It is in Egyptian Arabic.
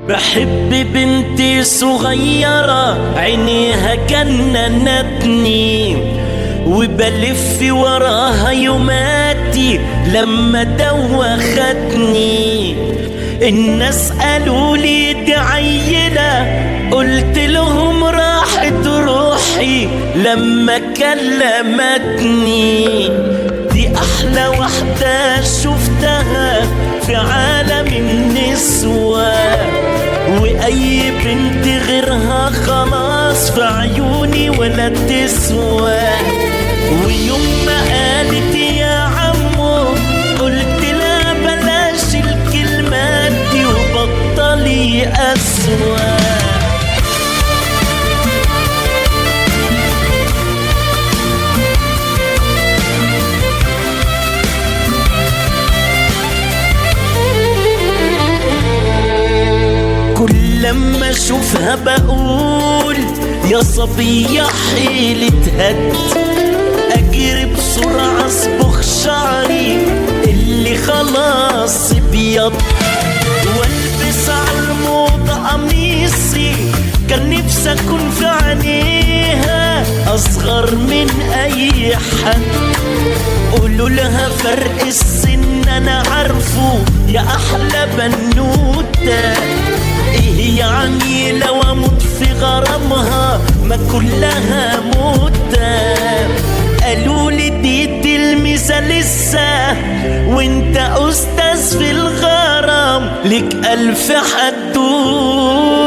بحب بنتي صغيرة عينيها جننتني وبلف وراها يوماتي لما دوختني الناس قالوا لي دي عيلة قلت لهم راحت روحي لما كلمتني دي أحلى واحدة شفتها في عالم النسوة وأي بنت غيرها خلاص في عيوني ولا تسوى ويوم ما قالت يا عمو قلت لا بلاش الكلمات دي وبطلي أسوأ كل لما اشوفها بقول يا صبية حيلة هد اجري بسرعة اصبغ شعري اللي خلاص ابيض والبس على الموضة قميصي كان نفسي اكون في عينيها اصغر من اي حد قولوا لها فرق السن انا عارفه يا احلى بنوته ايه يعني لو اموت في غرامها ما كلها موتة قالوا لي دي تلميذة لسه وانت استاذ في الغرام لك الف حدود